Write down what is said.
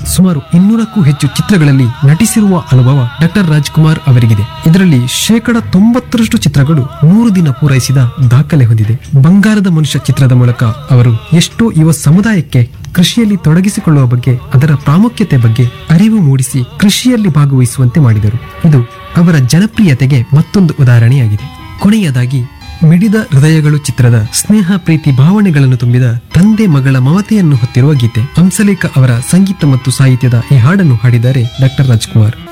ಸುಮಾರು ಇನ್ನೂರಕ್ಕೂ ಹೆಚ್ಚು ಚಿತ್ರಗಳಲ್ಲಿ ನಟಿಸಿರುವ ಅನುಭವ ಡಾಕ್ಟರ್ ರಾಜ್ಕುಮಾರ್ ಅವರಿಗಿದೆ ಇದರಲ್ಲಿ ಶೇಕಡ ತೊಂಬತ್ತರಷ್ಟು ಚಿತ್ರಗಳು ನೂರು ದಿನ ಪೂರೈಸಿದ ದಾಖಲೆ ಹೊಂದಿದೆ ಬಂಗಾರದ ಮನುಷ್ಯ ಚಿತ್ರದ ಮೂಲಕ ಅವರು ಎಷ್ಟೋ ಯುವ ಸಮುದಾಯಕ್ಕೆ ಕೃಷಿಯಲ್ಲಿ ತೊಡಗಿಸಿಕೊಳ್ಳುವ ಬಗ್ಗೆ ಅದರ ಪ್ರಾಮುಖ್ಯತೆ ಬಗ್ಗೆ ಅರಿವು ಮೂಡಿಸಿ ಕೃಷಿಯಲ್ಲಿ ಭಾಗವಹಿಸುವಂತೆ ಮಾಡಿದರು ಇದು ಅವರ ಜನಪ್ರಿಯತೆಗೆ ಮತ್ತೊಂದು ಉದಾಹರಣೆಯಾಗಿದೆ ಕೊನೆಯದಾಗಿ ಮಿಡಿದ ಹೃದಯಗಳು ಚಿತ್ರದ ಸ್ನೇಹ ಪ್ರೀತಿ ಭಾವನೆಗಳನ್ನು ತುಂಬಿದ ತಂದೆ ಮಗಳ ಮಮತೆಯನ್ನು ಹೊತ್ತಿರುವ ಗೀತೆ ಹಂಸಲೇಖ ಅವರ ಸಂಗೀತ ಮತ್ತು ಸಾಹಿತ್ಯದ ಈ ಹಾಡನ್ನು ಹಾಡಿದ್ದಾರೆ ಡಾಕ್ಟರ್ ರಾಜ್ಕುಮಾರ್